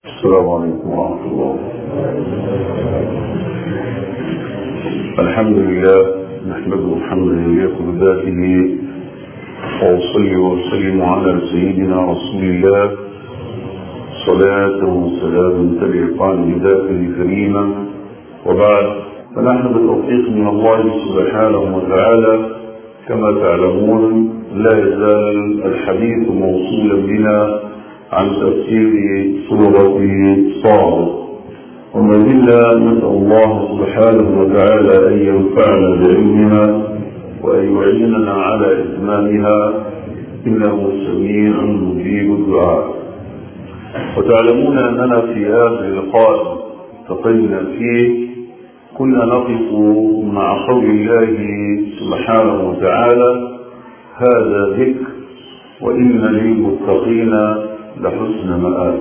السلام عليكم ورحمة الله الحمد لله نحمده حمدا يليق بذاته وأصلي وأسلم على سيدنا رسول الله صلاة وسلام تليقان بذاته كريما وبعد فنحن بتوفيق من الله سبحانه وتعالى كما تعلمون لا يزال الحديث موصولا بنا عن تفسير سورة صاد وما زلنا نسأل الله سبحانه وتعالى أن ينفعنا بعلمها وأن يعيننا على إتمامها إنه سميع مجيب الدعاء وتعلمون أننا في آخر لقاء التقينا فيه كنا نقف مع قول الله سبحانه وتعالى هذا ذكر وإن للمتقين لحسن مآب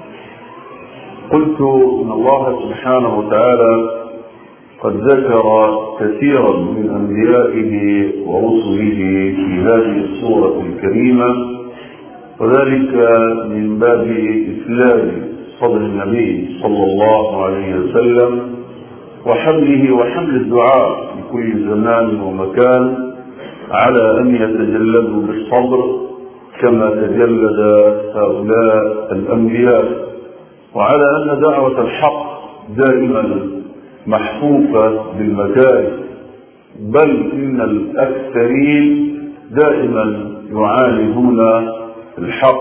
قلت إن الله سبحانه وتعالى قد ذكر كثيرا من أنبيائه ورسله في هذه السورة الكريمة وذلك من باب إسلام صدر النبي صلى الله عليه وسلم وحمله وحمل الدعاء في كل زمان ومكان على أن يتجلدوا بالصبر كما تجلد هؤلاء الأنبياء وعلى أن دعوة الحق دائما محفوفة بالمكاره بل إن الأكثرين دائما يعاندون الحق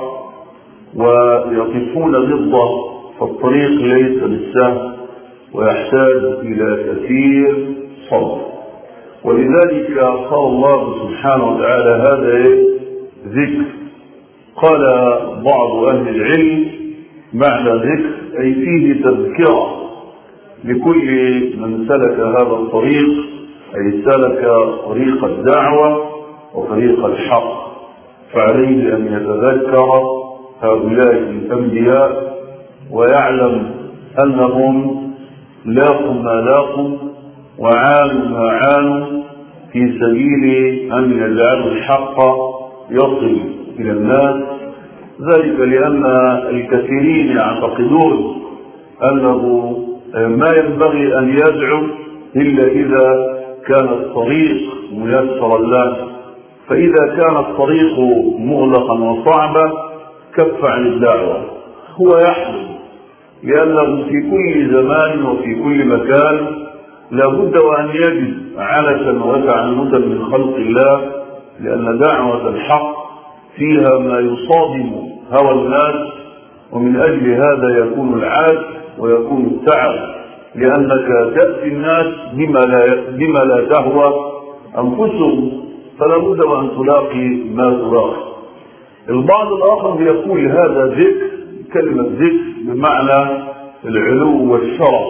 ويقفون ضده فالطريق ليس بالسهل ويحتاج إلى كثير صبر ولذلك قال الله سبحانه وتعالى هذا ذكر قال بعض أهل العلم معنى ذكر أي فيه تذكرة لكل من سلك هذا الطريق أي سلك طريق الدعوة وطريق الحق فعليه أن يتذكر هؤلاء الأنبياء ويعلم أنهم لاقوا ما لاقوا وعانوا ما عانوا في سبيل أن يجعلوا الحق يصل إلى الناس ذلك لأن الكثيرين يعتقدون أنه ما ينبغي أن يدعو إلا إذا كان الطريق ميسرا له فإذا كان الطريق مغلقا وصعبا كف عن الدعوة هو يحلم لأنه في كل زمان وفي كل مكان لابد وأن يجد علة وتعنتا من خلق الله لأن دعوة الحق فيها ما يصادم هوى الناس ومن أجل هذا يكون العاد ويكون التعب لأنك تأتي الناس بما لا, بما لا تهوى أنفسهم فلا بد وأن تلاقي ما تلاقي البعض الآخر يقول هذا ذكر كلمة ذكر بمعنى العلو والشرف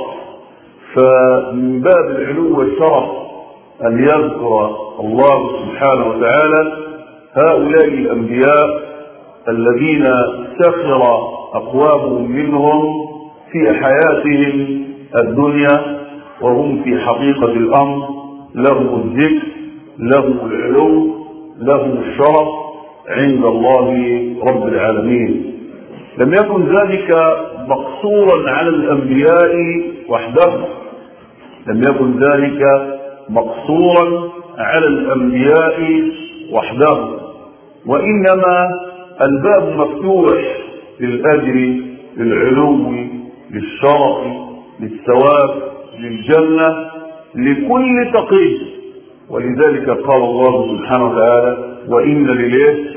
فمن باب العلو والشرف أن يذكر الله سبحانه وتعالى هؤلاء الأنبياء الذين سخر أقوامهم منهم في حياتهم الدنيا وهم في حقيقة الأمر لهم الذكر لهم العلو لهم الشرف عند الله رب العالمين لم يكن ذلك مقصورا على الأنبياء وحدهم لم يكن ذلك مقصورا على الأنبياء وحدهم وإنما الباب مفتوح للأجر للعلو للشرف للثواب للجنة لكل تقي ولذلك قال الله سبحانه وتعالى وإن لليه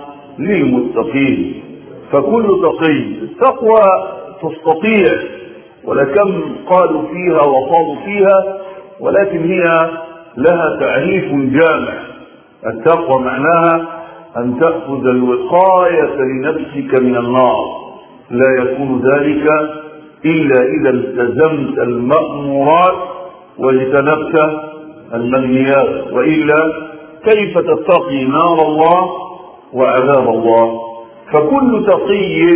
للمتقين فكل تقي التقوى تستطيع ولكم قالوا فيها وصادوا فيها ولكن هي لها تعريف جامع التقوى معناها أن تأخذ الوقاية لنفسك من النار لا يكون ذلك إلا إذا التزمت المأمورات واجتنبت المنهيات وإلا كيف تتقي نار الله وعذاب الله فكل تقي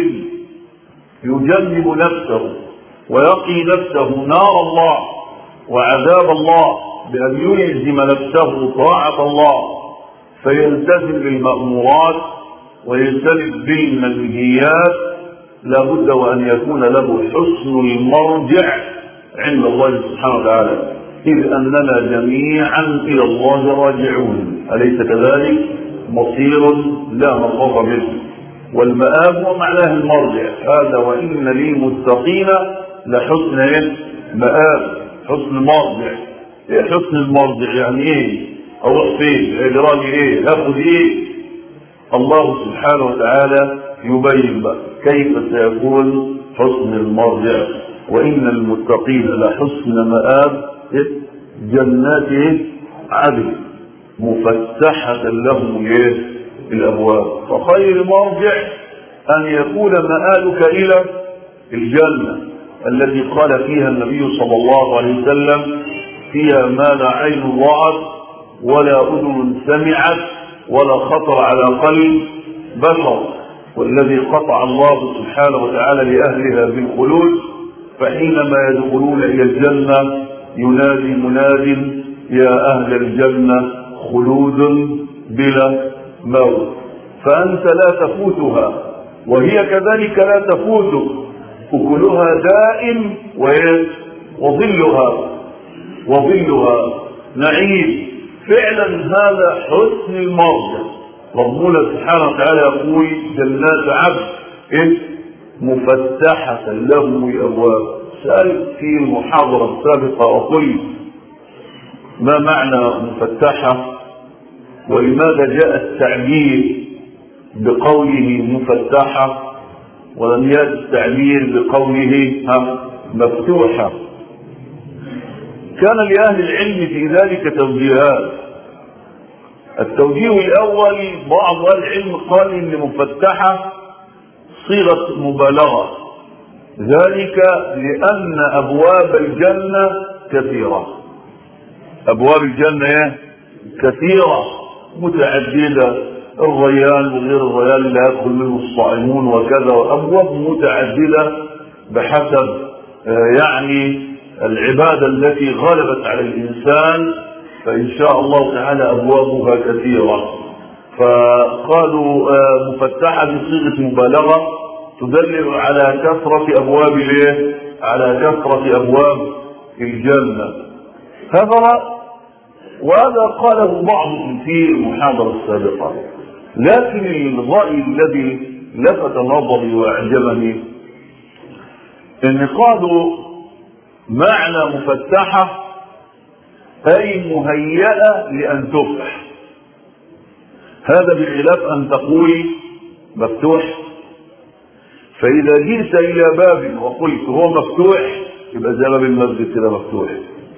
يجنب نفسه ويقي نفسه نار الله وعذاب الله بأن يلزم نفسه طاعة الله فيلتزم بالمأمورات ويجتنب بالمنهيات لابد وأن يكون له حسن المرجع عند الله سبحانه وتعالى إذ أننا جميعا إلى الله راجعون أليس كذلك مصير لا مفر منه والمآب هو معناه المرجع هذا وإن للمتقين لحسن مآب حسن مرجع إيه حسن المرجع يعني ايه اروح فين اجرالي ايه هاخد ايه الله سبحانه وتعالى يبين بقى كيف سيكون حسن المرجع وان المتقين لحسن مآب جنات عدن مفتحة لهم ايه الابواب فخير مرجع ان يكون مآلك الى الجنة التي قال فيها النبي صلى الله عليه وسلم فيها ما لا عين رأت ولا أذن سمعت ولا خطر على قلب بشر والذي قطع الله سبحانه وتعالى لأهلها بالخلود فحينما يدخلون إلى الجنة ينادي مناد يا أهل الجنة خلود بلا موت فأنت لا تفوتها وهي كذلك لا تفوتك أكلها دائم وظلها وظلها نعيم فعلا هذا حسن المرجع ربنا سبحانه وتعالى يقول جنات عبد إيه؟ مفتحة لهم الأبواب سألت في المحاضرة السابقة وقلت ما معنى مفتحة ولماذا جاء التعبير بقوله مفتحة ولم يأتي التعبير بقوله مفتوحة كان لأهل العلم في ذلك توجيهات التوجيه الأول بعض أهل العلم قال إن مفتحة صيغة مبالغة ذلك لأن أبواب الجنة كثيرة أبواب الجنة كثيرة متعددة الريان وغير الريان اللي يدخل منه الصائمون وكذا وأبواب متعددة بحسب يعني العبادة التي غلبت على الإنسان فإن شاء الله تعالى أبوابها كثيرة فقالوا مفتحة بصيغة مبالغة تدلل على كثرة أبواب الايه؟ على كثرة أبواب الجنة هذا وهذا قاله بعضهم في المحاضرة السابقة لكن الرأي الذي لفت نظري وأعجبني ان قالوا معنى مفتحة أي مهيئة لأن تفتح هذا بخلاف أن تقول مفتوح فإذا جئت إلى باب وقلت هو مفتوح يبقى زي باب المسجد كده مفتوح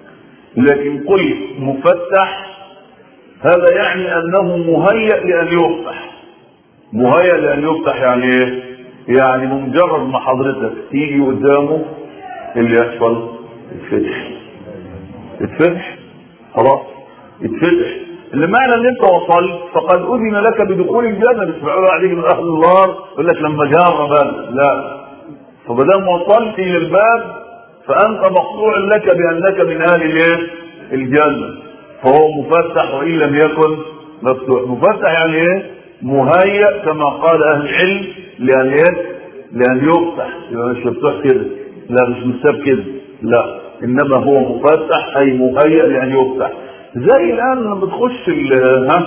لكن قلت مفتح هذا يعني أنه مهيأ لأن يفتح مهيأ لأن يفتح يعني إيه؟ يعني بمجرد ما حضرتك تيجي قدامه اللي يحصل يتفتح يتفتح خلاص يتفتح اللي معنى ان انت وصلت فقد اذن لك بدخول الجنه بيسمعوا عليك من اهل النار يقول لك لما جرب لا فبدل ما وصلت الى الباب فانت مقطوع لك بانك من اهل الايه؟ الجنه فهو مفتح وان لم يكن مفتوح مفتح يعني ايه؟ مهيأ كما قال اهل العلم لان ايه؟ لان يفتح يبقى مش مفتوح كده لا مش مستاب كده لا انما هو مفتح اي مهيأ لان يفتح زي الان لما بتخش ها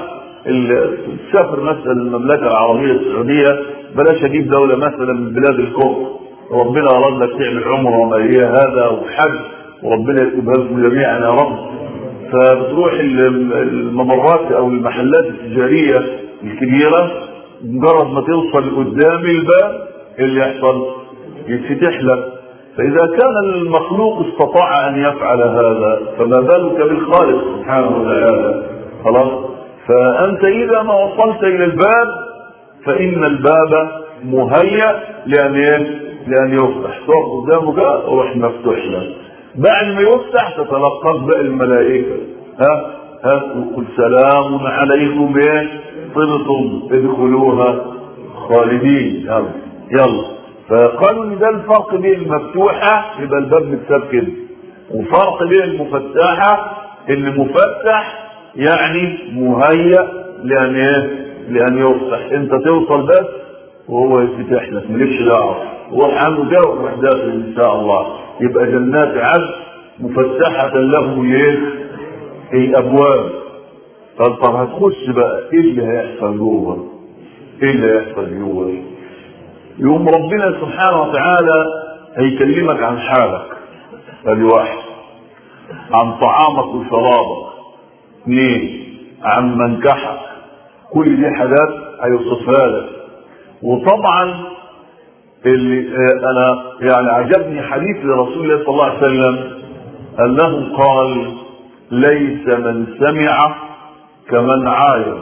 تسافر مثلا المملكه العربيه السعوديه بلاش اجيب دوله مثلا من بلاد الكفر ربنا اراد لك تعمل عمره وما هي هذا وحج وربنا يكتبها لكم جميعا يا رب فبتروح الممرات او المحلات التجاريه الكبيره مجرد ما توصل قدام الباب اللي يحصل يتفتح لك فإذا كان المخلوق استطاع أن يفعل هذا فما بالك بالخالق سبحانه وتعالى خلاص فأنت إذا ما وصلت إلى الباب فإن الباب مهيأ لأن لأن يفتح تقف قدامك روح مفتوح لك بعد ما يفتح تتلقف بقى الملائكة ها ها قل سلام عليكم ايه طبتم ادخلوها خالدين يلا يلا فقالوا ان ده الفرق بين المفتوحة يبقى الباب متساب كده وفرق بين المفتحة ان مفتح يعني مهيأ لان ايه لان يفتح انت توصل بس وهو يفتح لك مالكش دعوه روح عنه ده وروح داخل ان شاء الله يبقى جنات عدن مفتحة لهم ايه الابواب طب طب هتخش بقى ايه اللي هيحصل جوه ايه اللي هيحصل جوه يوم ربنا سبحانه وتعالى هيكلمك عن حالك ادي واحد عن طعامك وشرابك اثنين عن منكحك كل دي حاجات هيوصفها لك وطبعا اللي آه انا يعني عجبني حديث لرسول الله صلى الله عليه وسلم انه قال ليس من سمع كمن عاين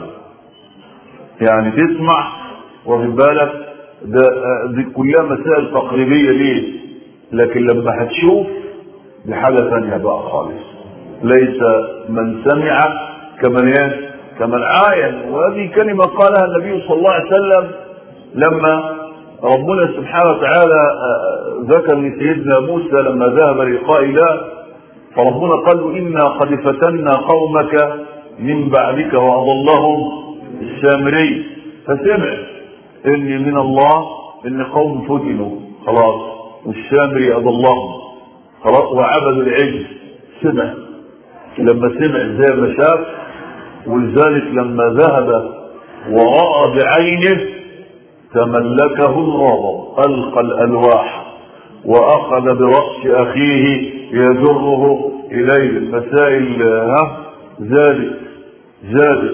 يعني تسمع واخد بالك ده آه دي كلها مسائل تقريبيه ليه لكن لما هتشوف دي حاجه ثانيه بقى خالص ليس من سمع كمن ايه كمن عاين وهذه كلمه قالها النبي صلى الله عليه وسلم لما ربنا سبحانه وتعالى ذكر لسيدنا موسى لما ذهب للقاء الله فربنا قال له انا قد فتنا قومك من بعدك واضلهم السامري فسمع اني من الله ان قوم فتنوا خلاص والسامري اضلهم خلاص وعبدوا العجل سمع لما سمع زي ما شاف ولذلك لما ذهب وراى بعينه تملكه الغضب القى الالواح واخذ براس اخيه يجره اليه المسائل ها زادت زادت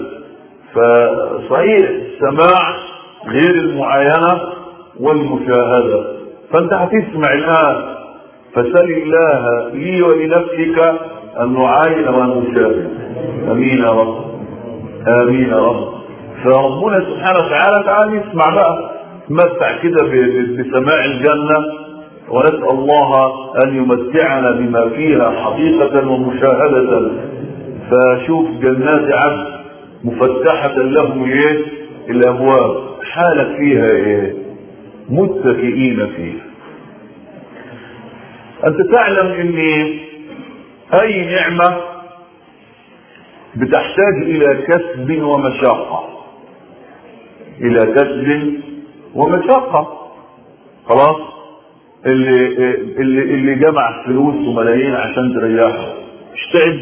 فصحيح السماع غير المعاينه والمشاهده فانت هتسمع الان فسل الله لي ولنفسك ان نعاين ونشاهد امين يا رب امين يا رب فربنا سبحانه وتعالى تعالى نسمع بقى نتمتع كده بسماع الجنة ونسأل الله أن يمتعنا بما فيها حقيقة ومشاهدة فشوف جنات عبد مفتحة لهم ايه الأبواب حالك فيها ايه متكئين فيها أنت تعلم أن أي نعمة بتحتاج إلى كسب ومشقة الى كسب ومشقة خلاص اللي اللي اللي جمع فلوس وملايين عشان تريحه اشتعب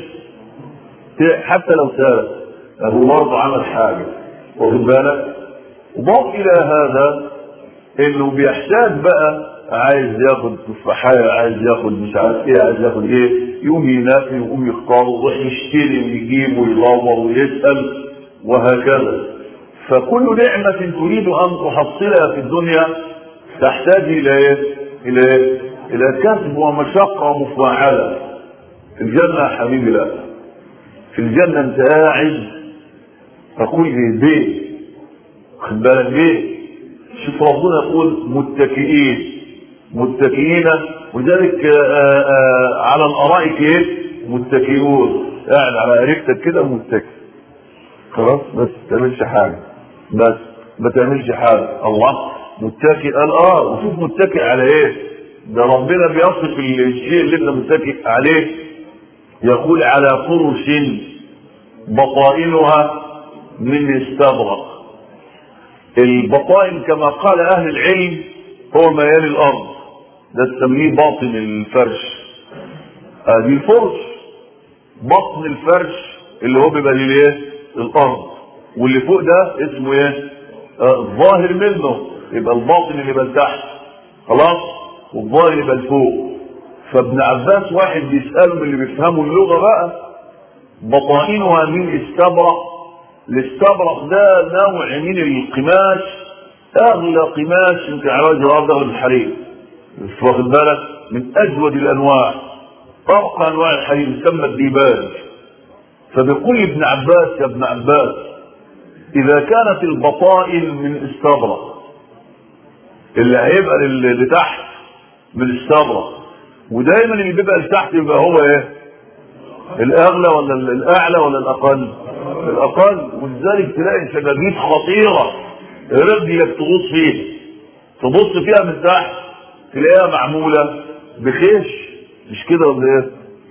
حتى لو سارق هو برضه عمل حاجه واخد بالك وضاف الى هذا انه بيحتاج بقى عايز ياخد تفاحية عايز ياخد مش عارف ايه عايز ياخد ايه يقوم ينافي ويقوم يختار ويروح يشتري ويجيب ويدور ويسأل وهكذا فكل نعمة تريد أن تحصلها في الدنيا تحتاج إلى إيه؟ إلى إيه؟ إلى كسب ومشقة مفاعلة في الجنة يا حبيبي لا في الجنة أنت قاعد تقول إيه بيه خد بالك بيه شوف ربنا يقول متكئين متكئين ولذلك آآ آآ على الأرائك إيه؟ متكئون قاعد على أريكتك كده متكئ خلاص بس ما تعملش حاجة بس ما تعملش حاجة الله متكئ قال اه وشوف متكئ على ايه ده ربنا بيصف الشيء اللي انت متكئ عليه يقول على فرش بطائنها من استبرق البطائن كما قال اهل العلم هو ما يلي الارض ده تسميه باطن الفرش ادي الفرش بطن الفرش اللي هو بيبقى ليه الارض واللي فوق ده اسمه ايه آه الظاهر منه يبقى الباطن اللي بقى تحت خلاص والظاهر اللي بقى فوق فابن عباس واحد بيسأله من اللي بيفهموا اللغة بقى بطائنها من استبرق الاستبرق ده نوع من القماش اغلى قماش يمكن على وجه الارض او الحرير واخد بالك من اجود الانواع ارقى انواع الحرير يسمى الديباج فبيقول ابن عباس يا ابن عباس اذا كانت البطائن من استبرق اللي هيبقى اللي تحت من استبرق ودايما اللي بيبقى لتحت يبقى هو ايه الاغلى ولا الاعلى ولا الاقل الاقل ولذلك تلاقي شبابيك خطيره رجلك تغوص فيها تبص فيها من تحت تلاقيها معموله بخيش مش كده ولا ايه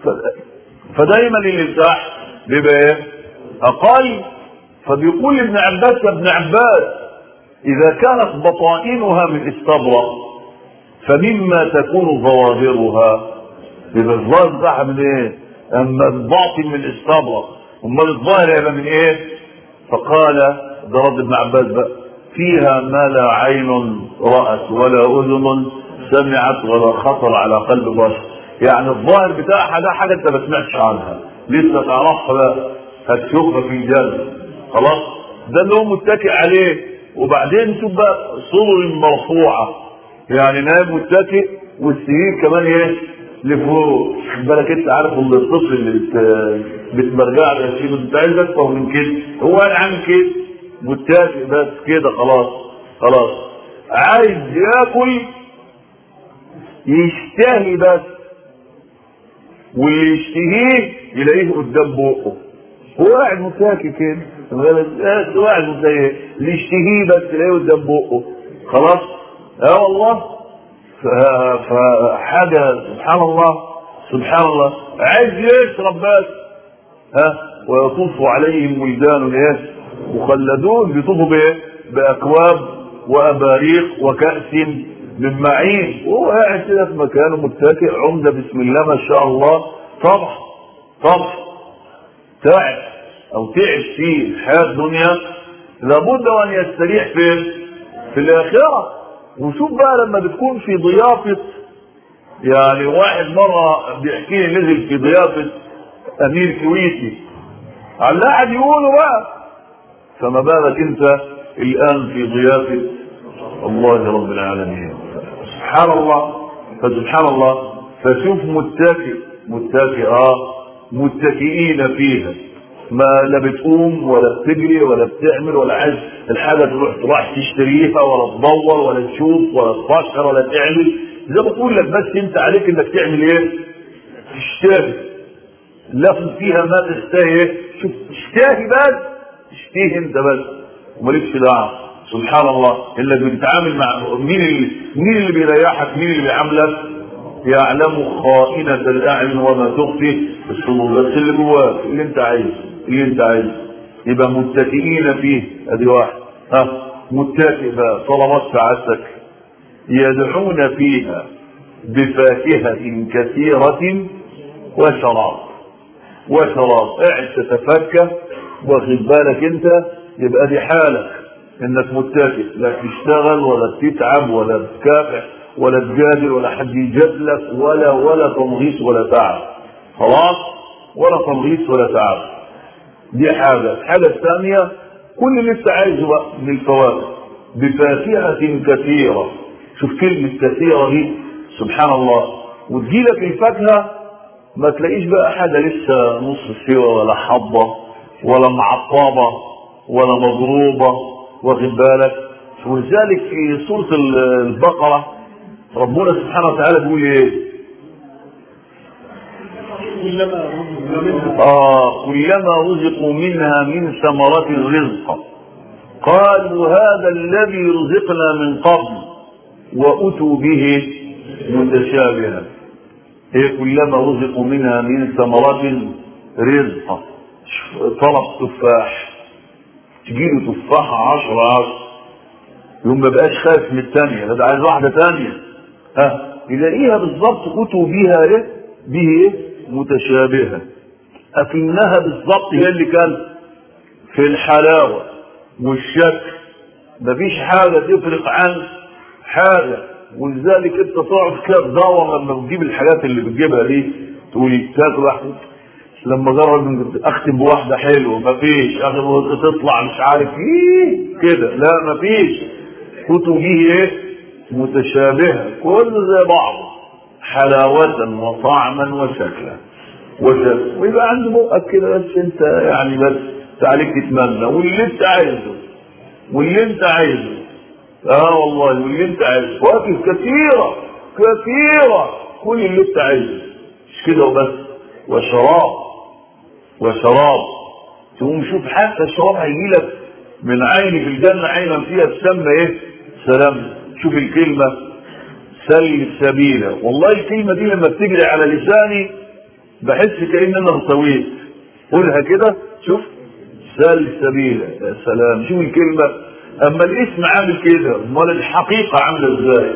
فدايما اللي تحت بيبقى ايه اقل فبيقول ابن عباس يا ابن عباس اذا كانت بطائنها من استبرق فمما تكون ظواهرها يبقى الظاهر بتاعها من ايه؟ اما الباطن من استبرق امال الظاهر يبقى من ايه؟ فقال ده رد ابن عباس بقى فيها ما لا عين رأت ولا أذن سمعت ولا خطر على قلب بشر يعني الظاهر بتاعها ده حاجة انت ما سمعتش عنها لسه تعرفها بقى هتشوفها في الجنة خلاص ده اللي هو متكئ عليه وبعدين شوف بقى صدر مرفوعة يعني نايم متكئ والسرير كمان ايه لفوق خد بالك انت عارف ان الطفل اللي بت- بتمرجع له شيء انت عايز اكتر من كده هو قال عامل كده متكئ بس كده خلاص خلاص عايز ياكل يشتهي بس واللي يشتهيه يلاقيه قدام بقه هو قاعد متاكي كده هو قاعد متاكي اللي يشتهيه بس تلاقيه قدام بقه خلاص اه والله ف- فحاجه سبحان الله سبحان الله عايز يشرب بس ها ويطوف عليهم ولدان ايه مخلدون بيطوفوا بايه باكواب واباريق وكاس من معين وهو قاعد كده في مكانه متكئ عمده بسم الله ما شاء الله طبعا طبعا تعب او تعب في الحياه الدنيا لابد ان يستريح في في الاخره وشوف بقى لما بتكون في ضيافه يعني واحد مره بيحكي لي نزل في ضيافه امير كويتي على قاعد يقوله بقى فما بالك انت الان في ضيافه الله رب العالمين سبحان الله فسبحان الله فشوف متكئ متكئ اه متكئين فيها ما لا بتقوم ولا بتجري ولا بتعمل ولا عايز الحاجه تروح تروح تشتريها ولا تدور ولا تشوف ولا تفكر ولا تعمل زي ما بقول لك بس انت عليك انك تعمل ايه؟ تشتري لفظ فيها ما تشتهي شوف تشتهي بس تشتهي انت بس ومالكش دعوه سبحان الله انك بتتعامل مع مين اللي مين اللي بيريحك مين اللي بيعاملك يعلم خائنة الأعين وما تخفي الصدور بس اللي جواك اللي أنت عايزه اللي أنت عايزه يبقى متكئين فيه أدي واحد ها متكئ بقى طلبات سعادتك يدعون فيها بفاكهة كثيرة وشراب وشراب قاعد تتفكى واخد بالك انت يبقى دي حالك انك متكئ لا تشتغل ولا تتعب ولا تكافح ولا تجادل ولا حد يجادلك ولا ولا تمغيص ولا تعب خلاص ولا تمغيص ولا تعب دي حاجة الحاجة الثانية كل اللي انت عايزه بقى من الفواكه بفاكهة كثيرة شوف كلمة كثيرة دي سبحان الله وتجيلك الفاكهة ما تلاقيش بقى حاجة لسه نص سوا ولا حبة ولا معطبة ولا مضروبة واخد بالك ولذلك في سورة البقرة ربنا سبحانه وتعالى بيقول ايه؟ آه كلما رزقوا منها من ثمرة الرزق قالوا هذا الذي رزقنا من قبل وأتوا به متشابها هي كلما رزقوا منها من ثمرة رزقا طلب تفاح تجيله تفاحة عشرة عشر يوم ما بقاش خايف من الثانية ده عايز واحدة ثانية ها يلاقيها بالظبط أتوا بها ايه؟ به ايه؟ متشابهة أكنها بالظبط هي اللي كان في الحلاوة والشكل مفيش حاجة تفرق عن حاجة ولذلك انت تقعد كده تدور لما بتجيب الحاجات اللي بتجيبها دي تقول تاكل واحدة لما جرب اختم بواحدة حلوة مفيش اخر تطلع مش عارف ايه كده لا مفيش كتب ايه متشابهة كله زي بعضه حلاوة وطعما وشكلا وشكلا ويبقى عنده بقك كده بس انت يعني بس عليك تتمنى واللي انت عايزه واللي انت عايزه اه والله واللي انت عايزه فواكه كثيرة كثيرة كل اللي انت عايزه مش كده وبس وشراب وشراب تقوم شوف حتى الشراب هيجي لك من عين في الجنة عينا فيها تسمى ايه سلام شوف الكلمة سل سبيلا والله الكلمة دي لما بتجري على لساني بحس كأن انا ارتويت قولها كده شوف سل سبيلا يا سلام شوف الكلمة اما الاسم عامل كده امال الحقيقة عاملة ازاي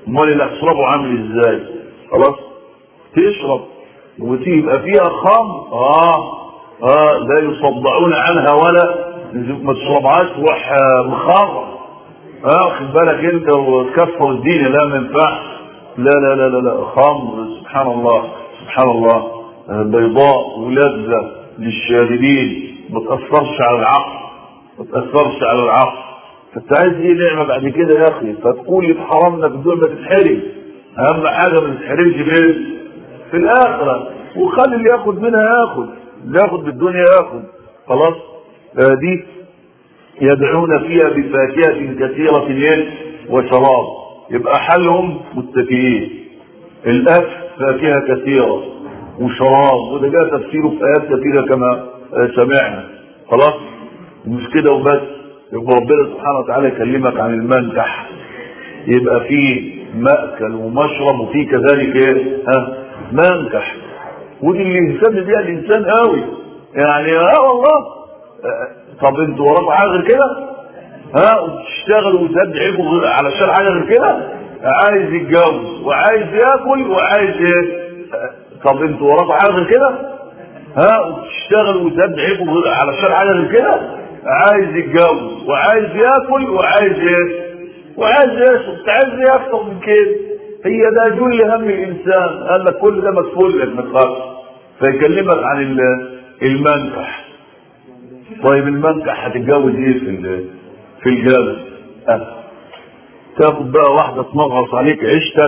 امال اللي هتشربه عامل ازاي خلاص تشرب وتبقى فيها خمر اه اه لا يصدعون عنها ولا ما تشربهاش تروح مخمر اه واخد بالك انت وتكفر الدين لا ما ينفعش لا لا لا لا لا خمر سبحان الله سبحان الله بيضاء ولذة للشاربين ما تأثرش على العقل ما تأثرش على العقل فانت عايز ايه نعمة بعد كده يا اخي فتقول لي حرمنا في الدنيا ما تتحرم اهم حاجة ما تتحرمش فين في الاخرة وخلي اللي ياخد منها ياخد اللي ياخد بالدنيا ياخد خلاص آه دي يدعون فيها بفاكهة كثيرة إيه؟ وشراب يبقى حلهم متكئين الأكل فاكهة كثيرة وشراب وده جاء تفسيره في آيات كثيرة كما سمعنا خلاص مش كده وبس يبقى ربنا سبحانه وتعالى يكلمك عن المنكح يبقى فيه مأكل ومشرب وفيه كذلك ايه ها منكح ودي اللي يهتم بيها الانسان قوي يعني اه والله طب انتوا وراكوا حاجه غير كده؟ ها وتشتغلوا وتدعوا علشان حاجه غير كده؟ عايز يتجوز وعايز ياكل وعايز ايه؟ طب انتوا وراكوا حاجه غير كده؟ ها وتشتغلوا وتدعوا علشان حاجه غير كده؟ عايز يتجوز وعايز ياكل وعايز ايه؟ وعايز يشرب انت عايز ايه اكتر من كده؟ هي ده جل هم الانسان قال لك كل ده مكفول لك ما تخافش فيكلمك عن المنكح طيب المنكح هتتجوز ايه في في الجامع أه. تاخد بقى واحده تنغص عليك عيشتك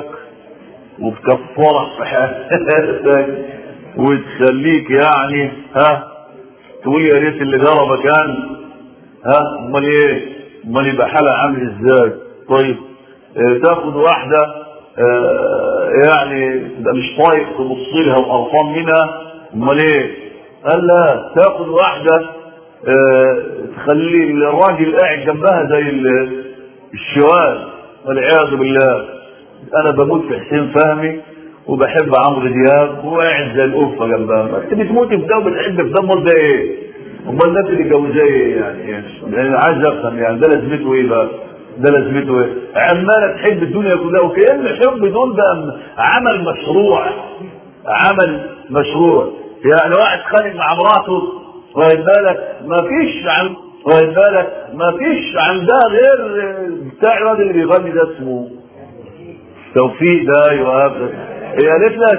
وتكفرك في حياتك وتخليك يعني ها تقول يا ريت اللي جربك كان ها امال ايه امال يبقى حالها عامل ازاي طيب اه تاخد واحده اه يعني تبقى مش طايق تبص لها وقرفان منها امال ايه قال لا تاخد واحده اه تخلي الراجل قاعد جنبها زي الشوال والعياذ بالله انا بموت في حسين فهمي وبحب عمرو دياب وقاعد زي القفه جنبها انت بتموتي في ده وبتحب في ده امال ده ايه؟ امال الناس اللي جوزاه ايه يعني؟ يعني عايز افهم يعني ده لازمته ايه بقى؟ ده لازمته ايه؟ عماله تحب الدنيا كلها وكأن الحب دول ده عمل مشروع عمل مشروع يعني واحد خانق مع مراته واخد بالك ما فيش عن واخد بالك ما فيش عندها غير بتاع الواد اللي بيغني ده اسمه توفيق ده ايوه هي قالت لك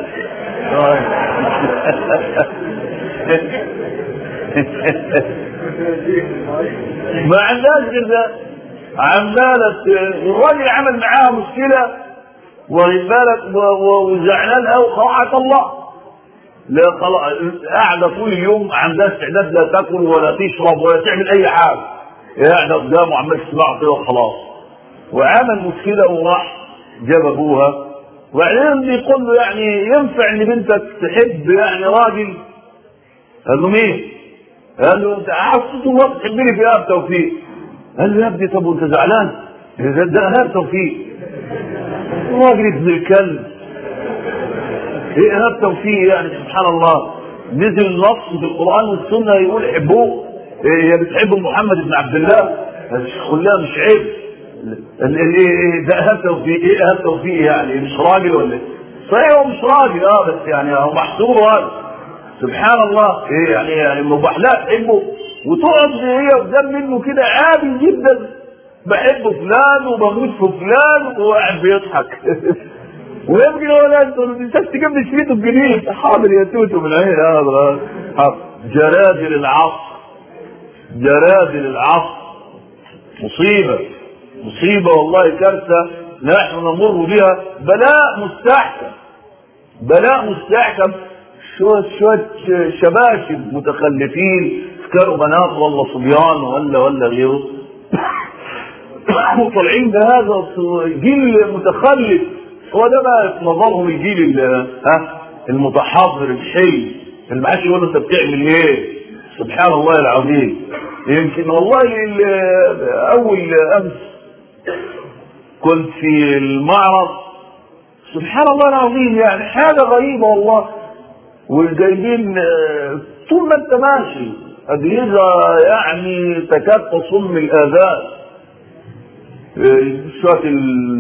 ما عندهاش غير ده عمالة الراجل عمل معاها مشكلة واخد بالك وزعلان قوي خلاص الله لا خلاص قاعدة طول اليوم عندها استعداد لا تاكل ولا تشرب ولا تعمل أي حاجة قاعدة قدامه عمال تسمعه كده وخلاص وعمل مشكلة وراح جاب أبوها وبعدين بيقول له يعني ينفع ان بنتك تحب يعني راجل قال له مين؟ قال له انت عارف طول الوقت تحبني في ايهاب توفيق قال له يا ابني طب وانت زعلان؟ ده ده ايهاب توفيق راجل ابن الكلب ايه ايهاب توفيق يعني سبحان الله نزل نص في القران والسنه يقول حبوه إيه هي بتحب محمد بن عبد الله كلها مش عيب ده ايهاب توفيق ايه ايهاب توفيق يعني مش راجل ولا ايه؟ صحيح هو مش راجل اه بس يعني هو محسوب راجل سبحان الله ايه يعني يعني مباح لا تحبه وتقعد هي قدام منه كده عادي جدا بحب فلان وبموت في فلان وقاعد بيضحك ويمكن هو لا انت انت تجيب لي شريط الجديد حاضر يا توتو من عين هذا جرادل العصر جرادل العصر مصيبه مصيبة والله كارثة نحن نمر بها بلاء مستحكم بلاء مستحكم شوية شوية شباشب متخلفين كانوا بنات ولا صبيان ولا ولا غيره وطالعين بهذا جيل متخلف هو ده بقى في نظرهم الجيل ها المتحضر الحلم اللي معاش يقول انت بتعمل ايه سبحان الله العظيم يمكن والله اول امس كنت في المعرض سبحان الله العظيم يعني حاجة غريبة والله والجايبين طول ما انت ماشي أجهزة يعني تكاد تصم الآذان شوية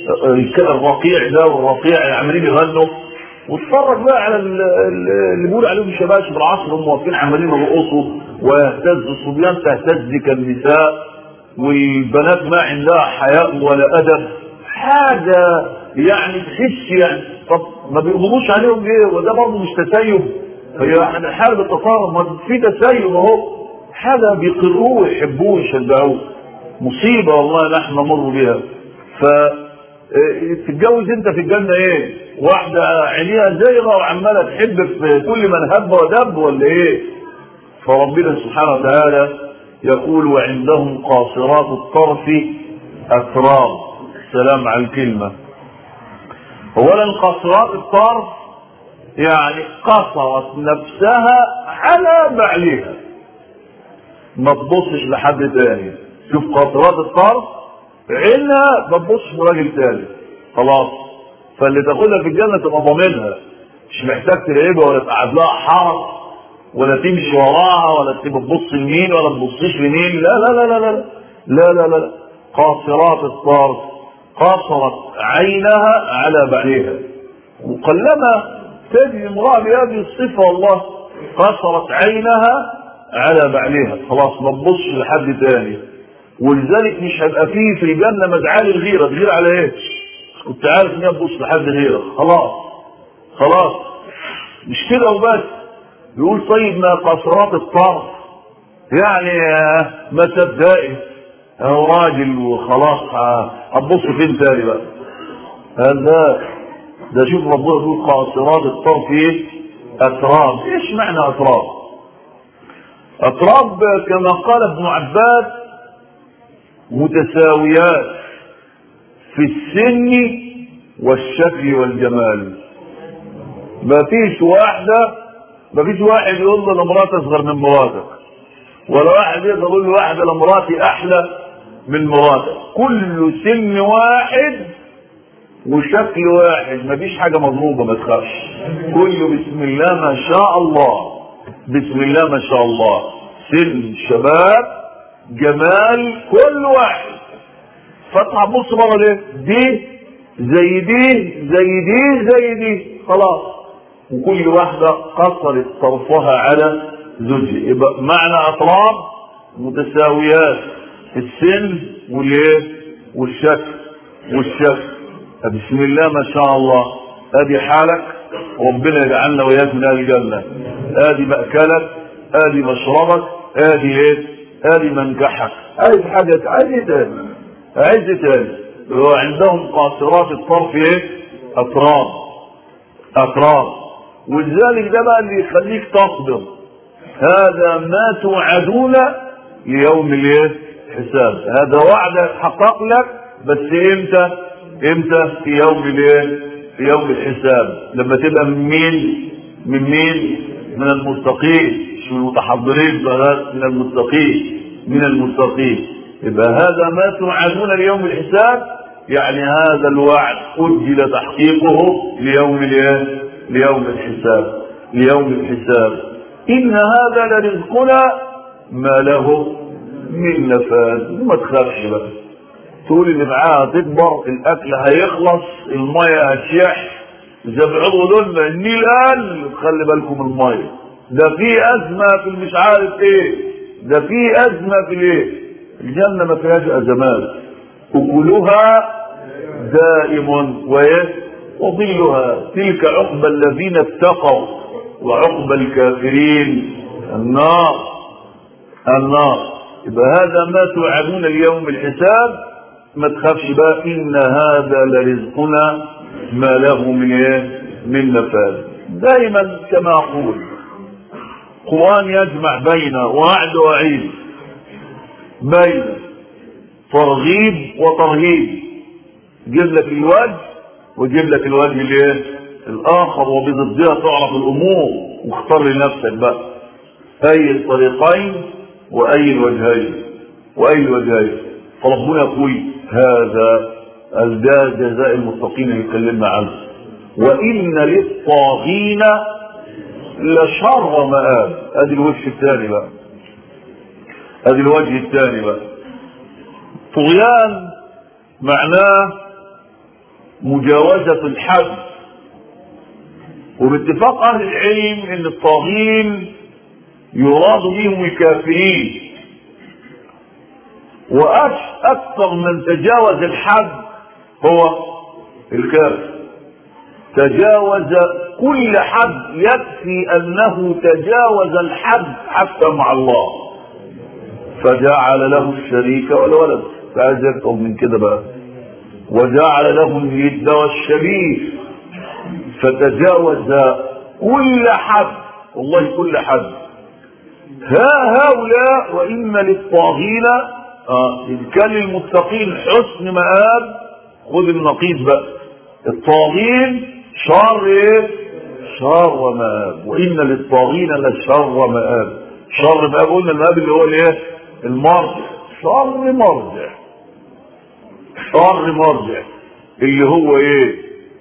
الرقيع ده والرقيع عمالين يغنوا واتفرج بقى على ال- ال- اللي بيقول عليهم شباب العصر هم واقفين عمالين يرقصوا ويهتز الصبيان تهتز كالنساء والبنات ما عندها حياء ولا ادب حاجه يعني تحس يعني طب ما بيقبضوش عليهم ليه وده برضه مش تسيب هي يعني حاجه بالتصارم ما في تسيب اهو حاجه بيقروه ويحبوه ويشجعوه مصيبه والله نحن نمر بها ف إيه، تتجوز انت في الجنه ايه؟ واحده عينيها زيغه وعماله تحب في كل من هب ودب ولا ايه؟ فربنا سبحانه وتعالى يقول وعندهم قاصرات الطرف أتراب سلام على الكلمة أولا قاصرات الطرف يعني قصرت نفسها على بعلها ما تبصش لحد تاني شوف قاصرات الطرف عينها ما تبصش لراجل تاني خلاص فاللي تاخدها في الجنة تبقى ضامنها مش محتاج تراقبها ولا تقعد لها حرس ولا تمشي وراها ولا تبقى تبص لمين ولا تبصيش لمين لا لا لا لا لا لا لا لا قاصرات الطرف قصرت عينها على بعلها وقلما تجد امرأة بهذه الصفة والله قصرت عينها على بعلها خلاص ما تبصش لحد تاني ولذلك مش هيبقى فيه في الجنة مدعاة للغيرة تغير على ايه؟ كنت عارف ان هي تبص لحد غيرك خلاص خلاص مش كده وبس يقول طيب ما قصرات الطرف يعني آه، ما تصدقي هو راجل وخلاص آه، هتبص فين تاني بقى هذا ده شوف ربنا يقول قاصرات الطرف ايه اتراب ايش معنى اتراب اتراب كما قال ابن عباس متساويات في السن والشكل والجمال ما فيش واحدة ما فيش واحد يقول له انا مراتي اصغر من مراتك ولا واحد يقدر يقول له واحد انا مراتي احلى من مراتك كل سن واحد وشكل واحد ما فيش حاجة مضروبة ما تخافش كله بسم الله ما شاء الله بسم الله ما شاء الله سن شباب جمال كل واحد فتح بص بره ليه دي زي دي زي دي زي دي خلاص وكل واحدة قصرت طرفها على زوجها يبقى معنى أطراف متساويات في السن والايه والشكل والشكل بسم الله ما شاء الله ادي حالك ربنا يجعلنا وياك من اهل الجنه ادي ماكلك ادي مشربك ادي ايه ادي منكحك ادي حاجه ادي تاني عز تاني وعندهم قاصرات الطرف ايه اطراف اطراف ولذلك ده بقى اللي يخليك تصبر هذا ما توعدون ليوم الايه حساب هذا وعد يتحقق لك بس امتى امتى في يوم الايه في يوم الحساب لما تبقى من مين من مين من المتقين مش من المتحضرين بل من المتقين من المتقين يبقى هذا ما توعدون ليوم الحساب يعني هذا الوعد أجل تحقيقه ليوم الايه ليوم الحساب ليوم الحساب إن هذا لرزقنا ما له من نفاذ ما تخافش بقى تقول اللي معاها تكبر الاكل هيخلص الميه هتشح زي ما بيقعدوا دول النيل قال خلي بالكم من الميه ده في ازمه في مش عارف ايه ده في ازمه في الايه الجنه ما فيهاش ازمات اكلها دائم وايه وظلها تلك عقبى الذين اتقوا وعقبى الكافرين النار النار يبقى هذا ما توعدون اليوم الحساب ما تخافش بقى ان هذا لرزقنا ما له من ايه من نفاذ دائما كما اقول القران يجمع بين وعد وعيد بين ترغيب وترهيب يجيب لك الوجه ويجيب لك الوجه الايه الاخر وبضدها تعرف الامور واختار لنفسك بقى اي الطريقين واي الوجهين واي الوجهين فربنا يقول هذا ده جزاء المتقين اللي اتكلمنا عنه وان للطاغين لشر مآب ادي الوجه الثاني بقى ادي الوجه الثاني بقى طغيان معناه مجاوزة الحد وباتفاق أهل العلم أن الطاغين يراد بهم الكافرين وأكثر من تجاوز الحد هو الكافر تجاوز كل حد يكفي أنه تجاوز الحد حتى مع الله فجعل له الشريك والولد فعايز يكتب من كده بقى وجعل له اليد والشبيه فتجاوز كل حد والله كل حد ها هؤلاء وإن للطاغين آه إذ كان للمتقين حسن مآب خذ النقيض بقى الطاغين شر ايه شر مآب وإن للطاغين لشر مآب شر مآب قلنا المآب اللي هو الايه المرجع شر مرجع شر مرجع اللي هو ايه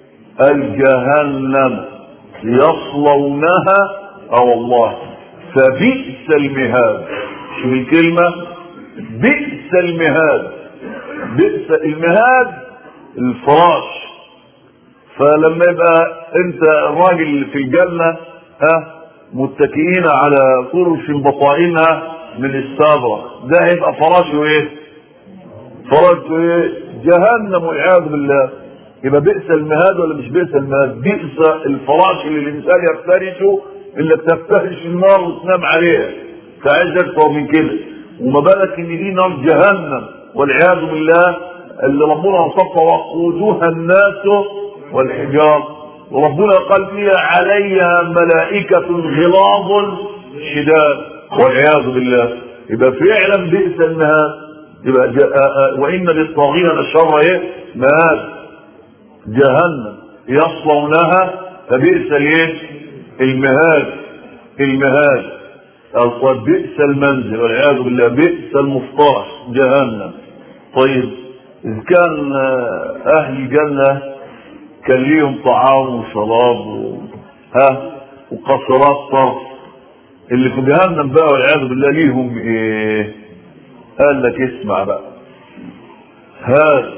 الجهنم يصلونها اه والله فبئس المهاد شوف الكلمة بئس المهاد بئس المهاد الفراش فلما يبقى انت الراجل في الجنة ها متكئين على فرش بطائنها من السابرة ده هيبقى فراشه ايه فراشه ايه جهنم والعياذ بالله يبقى بئس المهاد ولا مش بئس المهاد بئس الفراش اللي الانسان يفترشه انك تفترش النار وتنام عليها فعايز اكتر من كده وما بالك ان دي نار جهنم والعياذ بالله اللي ربنا وصفها وقودها الناس والحجار وربنا قال فيها عليها ملائكة غلاظ شداد والعياذ بالله يبقى فعلا بئس المهاد يبقى جاء وإن للطاغين للشر ايه؟ مهاد جهنم يصلونها فبئس الايه؟ المهاد المهاد أو بئس المنزل والعياذ بالله بئس المفترش جهنم طيب إذ كان أهل الجنة كان ليهم طعام وشراب و... ها وقصرات طرف اللي في جهنم بقى والعياذ بالله ليهم ايه قال لك اسمع بقى هذا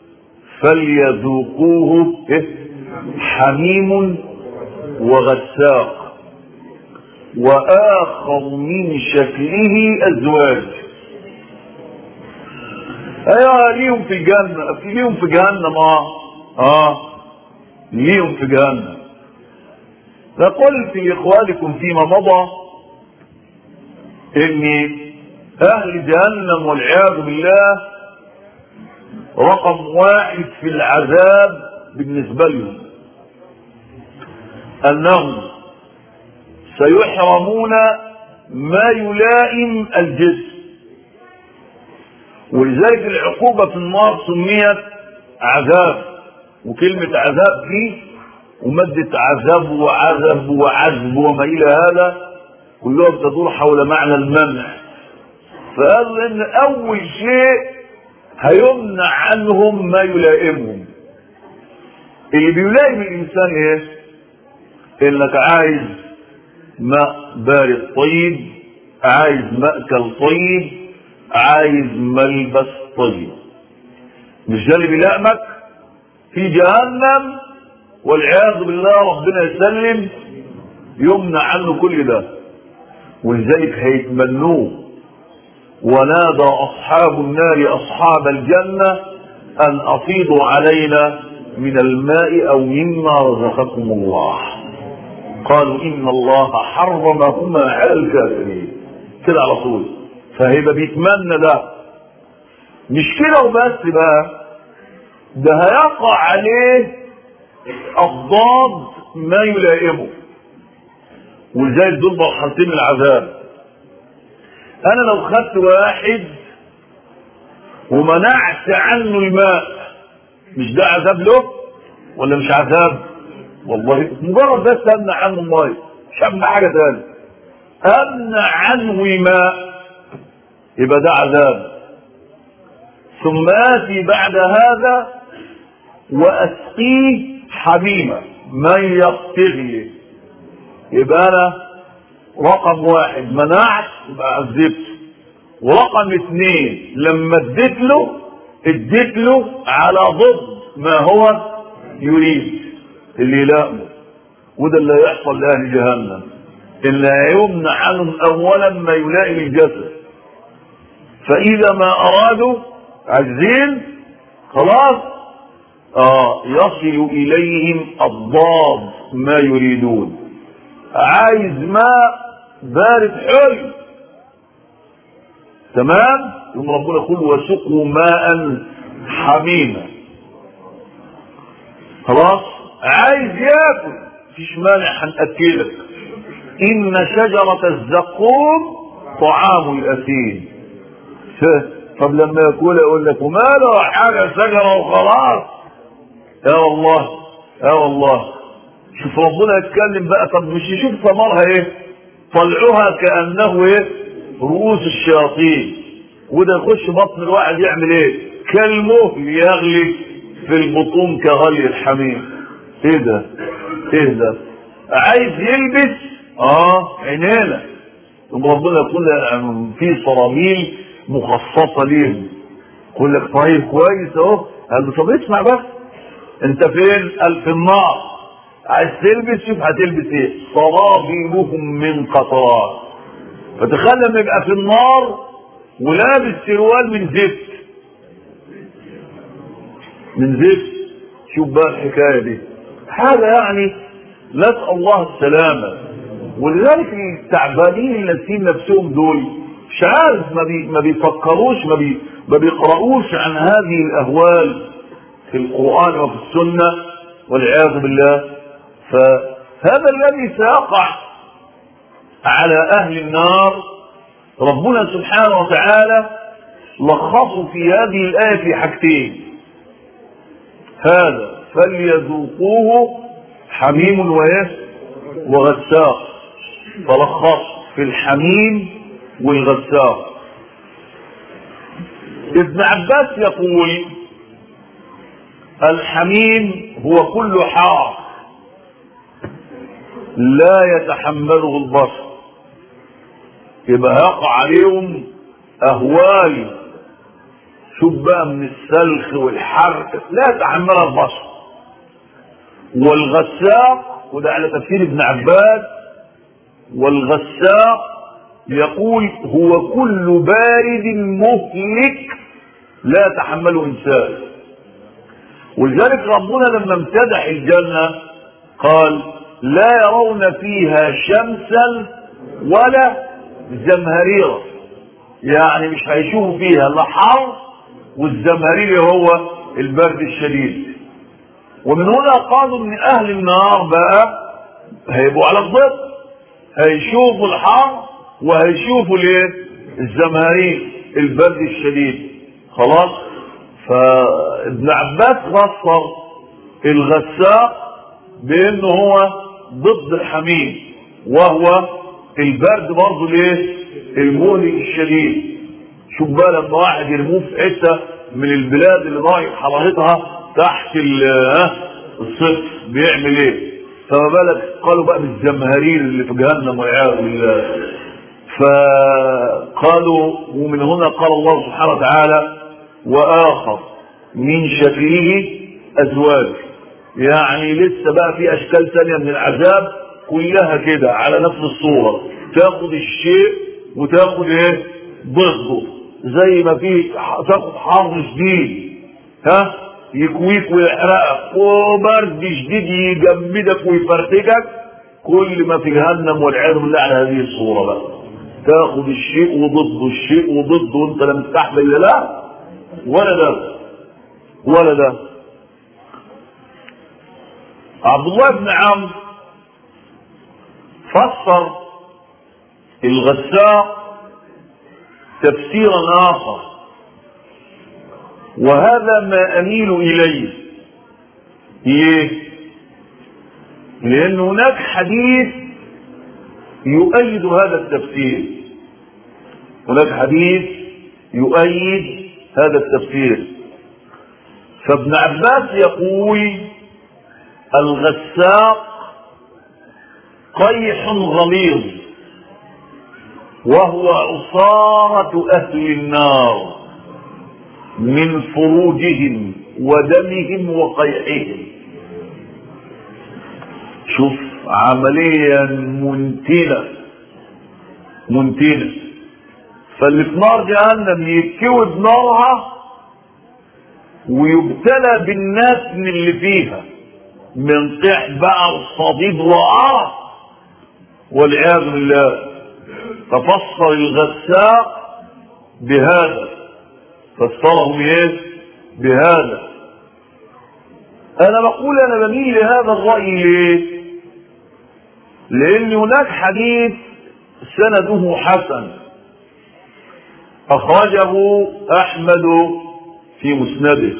فليذوقوه إيه؟ حميم وغساق واخر من شكله ازواج ايوه ليهم في الجنه في ليهم في جهنم اه اه ليهم في جهنم فقلت لاخوانكم فيما مضى ان اهل جهنم والعياذ بالله رقم واحد في العذاب بالنسبه لهم انهم سيحرمون ما يلائم الجسم ولذلك العقوبة في النار سميت عذاب وكلمة عذاب دي ومادة عذاب وعذب وعذب وما إلى هذا كلها تدور حول معنى المنع فقال إن أول شيء هيمنع عنهم ما يلائمهم اللي بيلائم الإنسان إيه؟ إنك عايز ماء بارد طيب عايز مأكل طيب عايز ملبس طيب مش ده اللي بيلائمك في جهنم والعياذ بالله ربنا يسلم يمنع عنه كل ده ولذلك هيتمنوه ونادى اصحاب النار اصحاب الجنه ان افيضوا علينا من الماء او مما رزقكم الله قالوا ان الله حرمهما على الكافرين كده على طول فهيبقى بيتمنى ده مش كده وبس بقى ده هيقع عليه اضداد ما يلائمه ولذلك دول مرحلتين من العذاب انا لو خدت واحد ومنعت عنه الماء مش ده عذاب له ولا مش عذاب والله مجرد بس امنع عنه الماء مش امنع حاجه ثانيه امنع عنه ماء يبقى ده عذاب ثم اتي بعد هذا واسقيه حميمه من يقتغي يبقى انا رقم واحد منعت يبقى عذبته ورقم اثنين لما اديت له اديت له على ضد ما هو يريد اللي يلائمه وده اللي هيحصل لأهل جهنم اللي هيمنع عنهم أولا ما يلائم الجسد فإذا ما أرادوا عاجزين خلاص آه يصل إليهم الضاد ما يريدون عايز ماء بارد حلو تمام ثم ربنا يقول وسقوا ماء حميما خلاص عايز ياكل مفيش مانع هنأكلك إن شجرة الزقوم طعام الأثيم طب لما يقول يقول لك وماله حاجة شجرة وخلاص يا والله يا والله شوف ربنا يتكلم بقى طب مش يشوف ثمرها ايه طلعوها كأنه ايه رؤوس الشياطين وده يخش بطن الواحد يعمل ايه كالمهل يغلي في البطون كغلي الحميم ايه ده ايه ده عايز يلبس اه عينينا ثم ربنا يقول في صراميل مخصصة ليهم يقول لك طيب كويس اهو قال له طب اسمع بس انت فين قال في النار عايز تلبس شوف هتلبس ايه صرابيلهم من قطران فتخيل لما يبقى في النار ولابس سروال من زفت من زفت شوف بقى الحكايه دي حاجه يعني نسال الله السلامه ولذلك التعبانين اللي ناسين نفسهم دول مش عارف ما, بي ما بيفكروش ما, بي ما بيقرأوش عن هذه الأهوال في القرآن وفي السنة والعياذ بالله فهذا الذي سيقع على أهل النار ربنا سبحانه وتعالى لخصوا في هذه الآية في حاجتين هذا فليذوقوه حميم وإيه وغساق فلخص في الحميم والغساق ابن عباس يقول الحميم هو كل حار لا يتحمله البشر يبقى يقع عليهم اهوال شوف بقى من السلخ والحرق لا يتحملها البشر والغساق وده على تفسير ابن عباس والغساق يقول هو كل بارد مهلك لا يتحمله انسان ولذلك ربنا لما امتدح الجنه قال لا يرون فيها شمسا ولا زمهريرا يعني مش هيشوفوا فيها لا حر والزمهرير هو البرد الشديد ومن هنا قالوا ان اهل النار بقى هيبقوا على الضد هيشوفوا الحر وهيشوفوا الايه الزمهرير البرد الشديد خلاص فابن عباس فسر الغساق بانه هو ضد الحميم وهو البرد برضه الايه المهلك الشديد شوف بقى لما واحد يرموه في حته من البلاد اللي ضايق حرارتها تحت الصفر بيعمل ايه فما بالك قالوا بقى بالزمهرير اللي في جهنم والعياذ بالله فقالوا ومن هنا قال الله سبحانه وتعالى واخر من شكله ازواج يعني لسه بقى في اشكال ثانيه من العذاب كلها كده على نفس الصوره تاخد الشيء وتاخد ايه ضده زي ما في تاخد حر شديد ها يكويك ويحرقك وبرد شديد يجمدك ويفرتكك كل ما في جهنم والعياذ بالله على هذه الصوره بقى تاخد الشيء وضده الشيء وضده وانت لم تستحمل لا ولا ده ولا ده عبد الله بن عمرو فسر الغساق تفسيرا اخر وهذا ما اميل اليه ليه لان هناك حديث يؤيد هذا التفسير هناك حديث يؤيد هذا التفسير فابن عباس يقول الغساق قيح غليظ وهو عصارة أهل النار من فروجهم ودمهم وقيحهم شوف عملية منتنة منتنة فاللي في نار جهنم يتكوي بنارها ويبتلى بالنتن اللي فيها من طيح بقى وصديد وقرف والعياذ بالله ففسر الغساق بهذا فسرهم ايه بهذا انا بقول انا بميل لهذا الرأي ليه لان هناك حديث سنده حسن اخرجه احمد في مسنده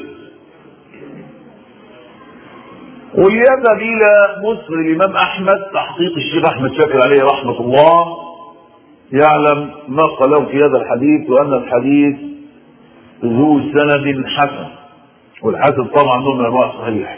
ويذهب الى مسر الامام احمد تحقيق الشيخ احمد شاكر عليه رحمه الله يعلم ما قاله في هذا الحديث وان الحديث ذو سند حسن والحسن طبعا ضمن انواع صحيح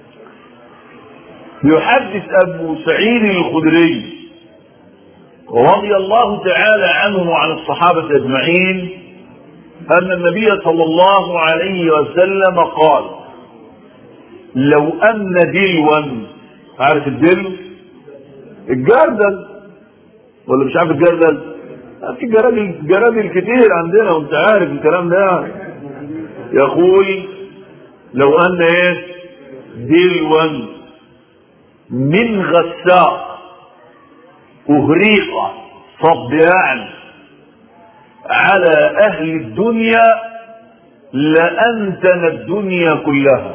يحدث ابو سعيد الخدري رضي الله تعالى عنه وعن الصحابه اجمعين ان النبي صلى الله عليه وسلم قال لو ان دلوا عارف الدلو الجردل ولا مش عارف الجردل في جرادل جرادل كتير عندنا وانت عارف الكلام ده يقول لو ان ايه دلوا من غساق اهريق صب يعني على اهل الدنيا لانتن الدنيا كلها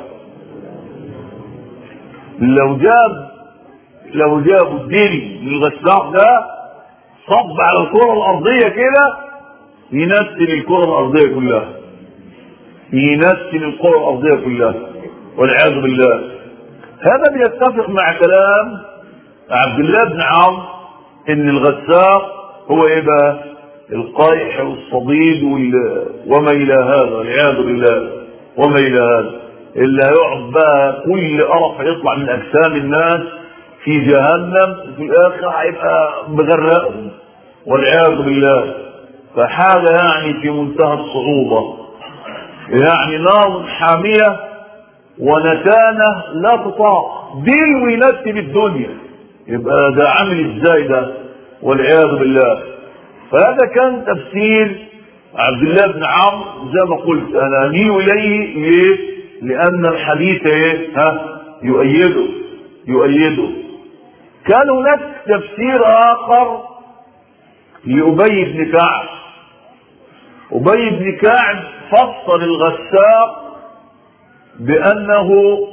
لو جاب لو جابوا الديل من الغساق ده صب على الكرة الأرضية كده ينتن الكرة الأرضية كلها ينتن الكرة الأرضية كلها والعياذ بالله هذا بيتفق مع كلام عبد الله بن عمرو ان الغساق هو ايه بقى القيح والصديد وال... وما الى هذا والعياذ بالله وما الى هذا اللي هيقعد بقى كل قرف هيطلع من اجسام الناس في جهنم وفي الاخر هيبقى مغرقهم والعياذ بالله فحاجه يعني في منتهى الصعوبه يعني نار حاميه ونتانه لا تطاق دين وينتن الدنيا يبقى ده عامل ازاي ده والعياذ بالله فهذا كان تفسير عبد الله بن عمرو زي ما قلت انا اميل اليه ليه؟ لان الحديث ايه؟ ها يؤيده يؤيده كان هناك تفسير اخر لابي بن كعب ابي بن كعب فسر الغساق بانه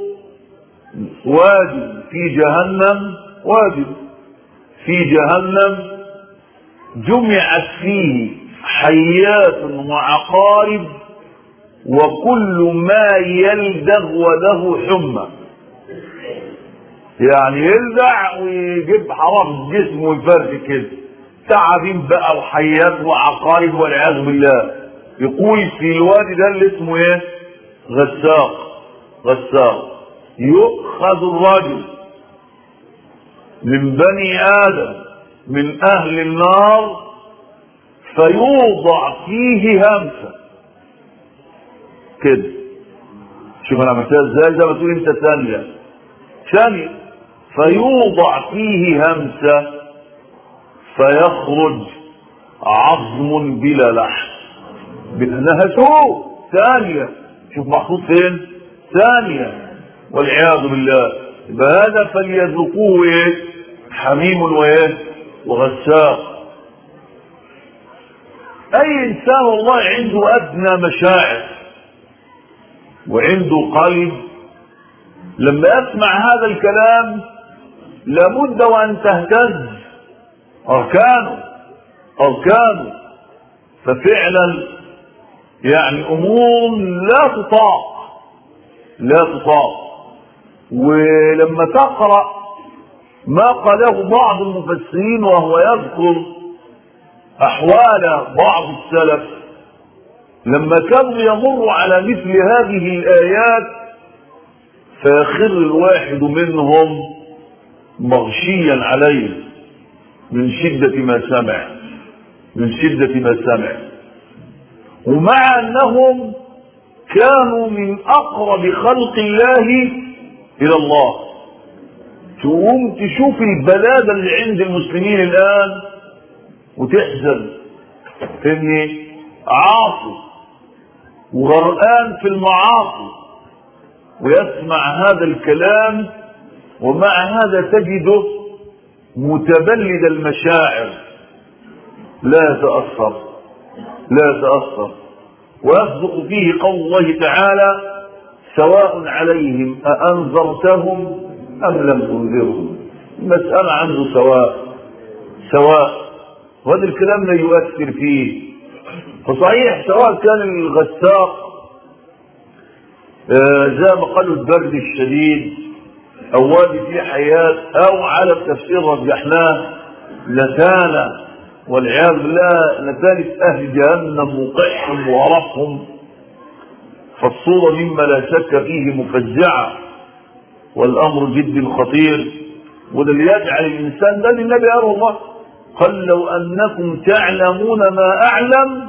وادي في جهنم وادي في جهنم جمعت فيه حيات وعقارب وكل ما يلدغ وله حمى يعني يلدع ويجيب حرام جسمه ويفرد كده تعابين بقى وحيات وعقارب والعياذ بالله يقول في الوادي ده اللي اسمه ايه غساق غساق يؤخذ الرجل من بني ادم من اهل النار فيوضع فيه همسه كده شوف انا عملتها ازاي زي ما تقول انت ثانيه ثانيه فيوضع فيه همسه فيخرج عظم بلا لحم نهشوه ثانيه شوف محطوط فين ثانيه والعياذ بالله يبقى هذا فليذوقوه ايه حميم وايه وغساق اي انسان والله عنده ادنى مشاعر وعنده قلب لما اسمع هذا الكلام لابد وان تهتز اركانه اركانه ففعلا يعني امور لا تطاق لا تطاق ولما تقرا ما قاله بعض المفسرين وهو يذكر احوال بعض السلف لما كانوا يمروا على مثل هذه الايات فيخر الواحد منهم مغشيا عليه من شدة ما سمع من شدة ما سمع ومع انهم كانوا من اقرب خلق الله الى الله تقوم تشوف البلادة اللي عند المسلمين الآن وتحزن إن عاصي وغرقان في المعاصي ويسمع هذا الكلام ومع هذا تجده متبلد المشاعر لا يتأثر لا يتأثر ويصدق فيه قول الله تعالى سواء عليهم أأنذرتهم أم لم تنذرهم المسألة عنده سواء سواء وهذا الكلام لا يؤثر فيه فصحيح سواء كان الغساق آه زي ما قالوا البرد الشديد أو وادي فيه حياة أو على التفسير رجحناه لتانا والعياذ بالله نتانة أهل جهنم وقعهم وعرفهم فالصورة مما لا شك فيه مفزعة والأمر جد خطير وده اللي يجعل الإنسان ده للنبي قال الله قال لو أنكم تعلمون ما أعلم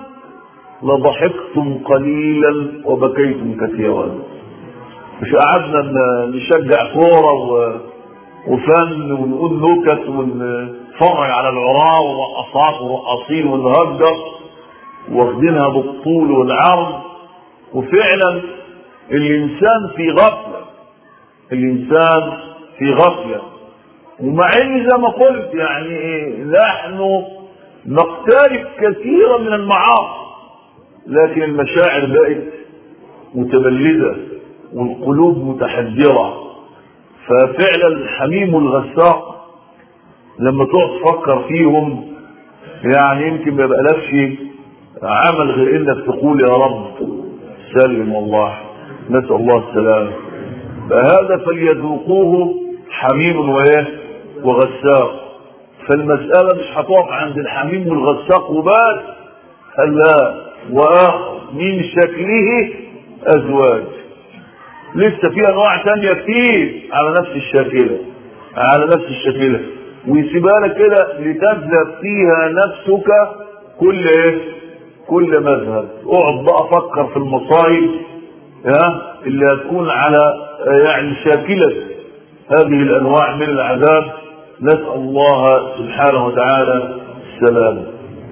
لضحكتم قليلا وبكيتم كثيرا مش قعدنا نشجع كورة و... وفن ونقول نكت ونتفرج على العراة والرقصات والرقاصين ونهجر واخدينها بالطول والعرض وفعلا الإنسان في غفلة الإنسان في غفلة ومع ان زي ما قلت يعني نحن نقترب كثيرا من المعاصي لكن المشاعر بقت متبلده والقلوب متحجره ففعلا الحميم والغساق لما تقعد تفكر فيهم يعني يمكن ما يبقالكش عمل غير انك تقول يا رب سلم والله نسال الله السلامه فهذا فليذوقوه حميم وايه وغساق فالمسألة مش هتقف عند الحميم والغساق وبس لا وآخر من شكله أزواج لسه في أنواع تانية كتير على نفس الشاكلة على نفس الشاكلة ويسيبها لك كده لتذهب فيها نفسك كل ايه كل مذهب اقعد بقى فكر في المصايب ها اللي هتكون على يعني شاكلة هذه الانواع من العذاب نسأل الله سبحانه وتعالى السلام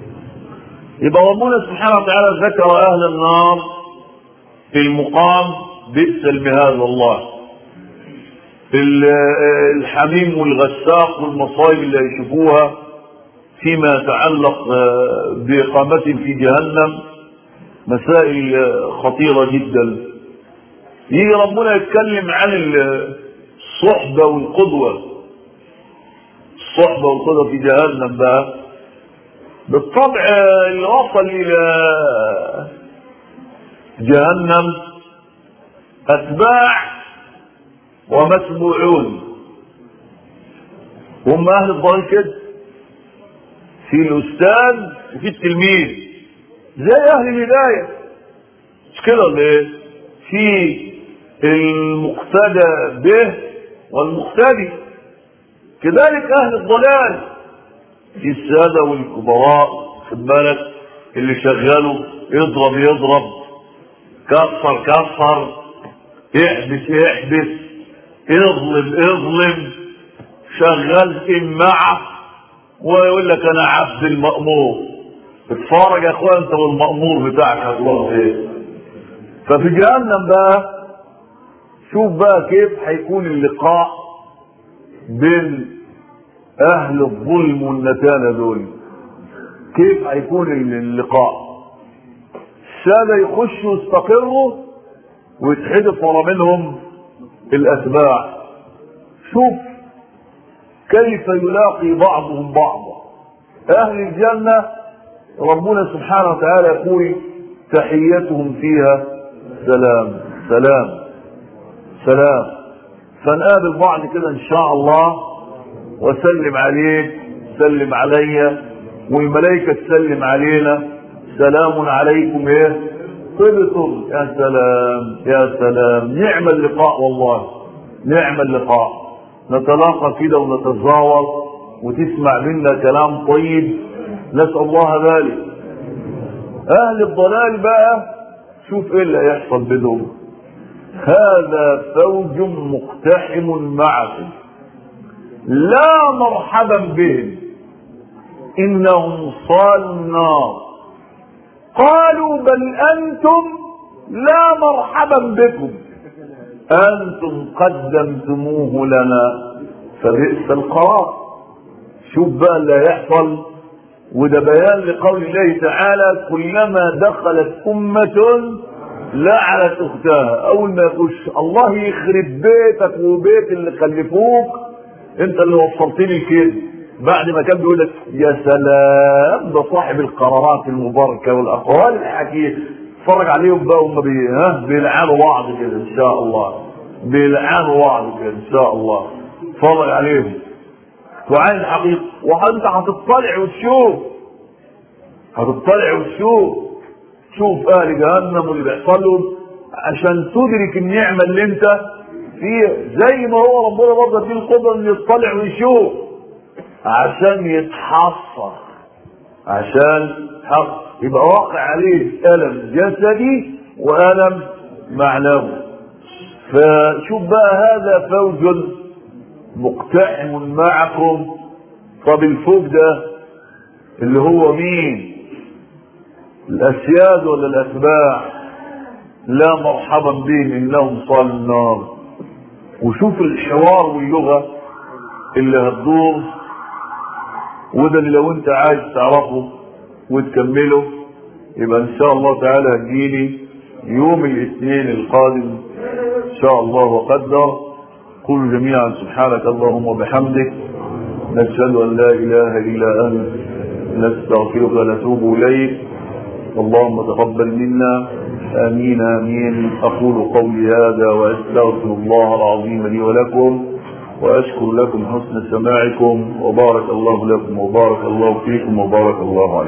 يبقى ربنا سبحانه وتعالى ذكر أهل النار في المقام بئس المهاد والله الحميم والغساق والمصايب اللي هيشوفوها فيما يتعلق بإقامتهم في جهنم مسائل خطيرة جدا يجي ربنا يتكلم عن الصحبة والقدوة الصحبة والقدوة في جهنم بقى بالطبع اللي وصل إلى جهنم أتباع ومتبوعون هم أهل الضال كده في الأستاذ وفي التلميذ زي أهل الهداية مش كده ولا إيه؟ في المقتدى به والمقتدي كذلك اهل الضلال في السادة والكبراء خد بالك اللي شغاله يضرب يضرب كسر كسر يحبس يحبس اظلم اظلم شغال امعة ويقول لك انا عبد المأمور اتفرج يا اخوان انت والمأمور بتاعك هتروح ايه ففي جهنم بقى شوف بقى كيف هيكون اللقاء بين اهل الظلم والنتانة دول كيف هيكون اللقاء السادة يخشوا يستقروا ويتحدف ورا منهم الاتباع شوف كيف يلاقي بعضهم بعضا اهل الجنة ربنا سبحانه وتعالى يقول تحيتهم فيها سلام سلام سلام فنقابل بعض كده ان شاء الله وسلم عليك سلم عليا والملائكة تسلم علينا سلام عليكم ايه طبتم يا سلام يا سلام نعم اللقاء والله نعم اللقاء نتلاقى كده ونتزاور وتسمع منا كلام طيب نسأل الله ذلك اهل الضلال بقى شوف ايه اللي هيحصل بينهم هذا فوج مقتحم معكم لا مرحبا بهم انهم صالوا النار قالوا بل انتم لا مرحبا بكم انتم قدمتموه لنا فبئس القرار شوف بقى اللي هيحصل وده بيان لقول الله تعالى كلما دخلت أمة لعنت أختها أول ما يخش الله يخرب بيتك وبيت اللي خلفوك أنت اللي وصلتني كده بعد ما كان بيقول لك يا سلام ده صاحب القرارات المباركة والأقوال الحكيمة اتفرج عليهم بقى هم بي... ها بيلعنوا بعض كده إن شاء الله بيلعنوا بعض كده إن شاء الله اتفرج عليهم وعين الحقيقة وانت هتطلع وتشوف هتطلع وتشوف شوف اهل جهنم واللي بيحصل لهم عشان تدرك النعمة اللي انت فيها زي ما هو ربنا برضه فيه القدرة انه يطلع ويشوف عشان يتحصر عشان حق يبقى واقع عليه ألم جسدي وألم معنوي فشوف بقى هذا فوج مقتحم معكم طب الفوق ده اللي هو مين الاسياد ولا الاتباع لا مرحبا بهم انهم صال النار وشوف الحوار واللغه اللي هتدور وده اللي لو انت عايز تعرفه وتكمله يبقى ان شاء الله تعالى هتجيلي يوم الاثنين القادم ان شاء الله وقدر قولوا جميعا سبحانك اللهم وبحمدك نشهد ان لا اله الا انت نستغفرك ونتوب اليك اللهم تقبل منا امين امين اقول قولي هذا واستغفر الله العظيم لي ولكم واشكر لكم حسن سماعكم وبارك الله لكم وبارك الله فيكم وبارك الله عليكم